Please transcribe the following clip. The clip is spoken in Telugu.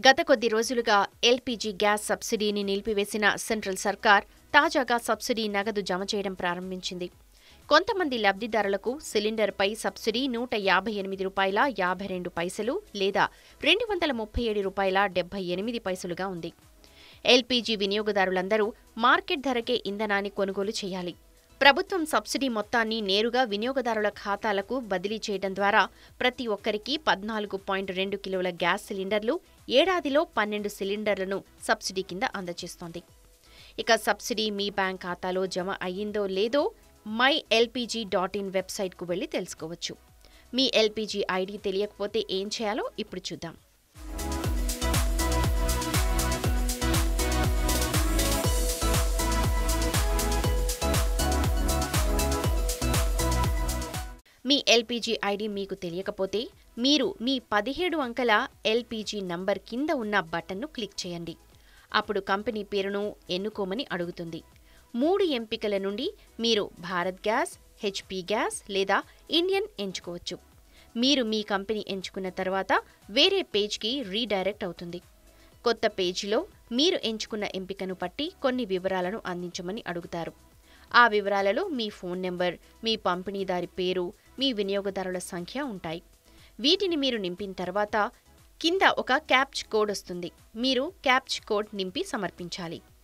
గత కొద్ది రోజులుగా ఎల్పీజీ గ్యాస్ సబ్సిడీని నిలిపివేసిన సెంట్రల్ సర్కార్ తాజాగా సబ్సిడీ నగదు జమ చేయడం ప్రారంభించింది కొంతమంది లబ్ధిదారులకు సిలిండర్పై సబ్సిడీ నూట యాభై ఎనిమిది రూపాయల యాభై రెండు పైసలు లేదా రెండు వందల ముప్పై ఏడు రూపాయల డెబ్బై ఎనిమిది పైసలుగా ఉంది ఎల్పీజీ వినియోగదారులందరూ మార్కెట్ ధరకే ఇంధనాన్ని కొనుగోలు చేయాలి ప్రభుత్వం సబ్సిడీ మొత్తాన్ని నేరుగా వినియోగదారుల ఖాతాలకు బదిలీ చేయడం ద్వారా ప్రతి ఒక్కరికి పద్నాలుగు పాయింట్ రెండు కిలోల గ్యాస్ సిలిండర్లు ఏడాదిలో పన్నెండు సిలిండర్లను సబ్సిడీ కింద అందజేస్తోంది ఇక సబ్సిడీ మీ బ్యాంక్ ఖాతాలో జమ అయ్యిందో లేదో మై ఎల్పీజీ డాట్ ఇన్ వెబ్సైట్కు వెళ్ళి తెలుసుకోవచ్చు మీ ఎల్పీజీ ఐడి తెలియకపోతే ఏం చేయాలో ఇప్పుడు చూద్దాం మీ ఎల్పీజీ ఐడి మీకు తెలియకపోతే మీరు మీ పదిహేడు అంకెల ఎల్పీజీ నంబర్ కింద ఉన్న బటన్ను క్లిక్ చేయండి అప్పుడు కంపెనీ పేరును ఎన్నుకోమని అడుగుతుంది మూడు ఎంపికల నుండి మీరు భారత్ గ్యాస్ హెచ్పీ గ్యాస్ లేదా ఇండియన్ ఎంచుకోవచ్చు మీరు మీ కంపెనీ ఎంచుకున్న తర్వాత వేరే పేజ్కి రీడైరెక్ట్ అవుతుంది కొత్త పేజీలో మీరు ఎంచుకున్న ఎంపికను బట్టి కొన్ని వివరాలను అందించమని అడుగుతారు ఆ వివరాలలో మీ ఫోన్ నెంబర్ మీ పంపిణీదారి పేరు మీ వినియోగదారుల సంఖ్య ఉంటాయి వీటిని మీరు నింపిన తర్వాత కింద ఒక క్యాప్చ్ కోడ్ వస్తుంది మీరు క్యాప్చ్ కోడ్ నింపి సమర్పించాలి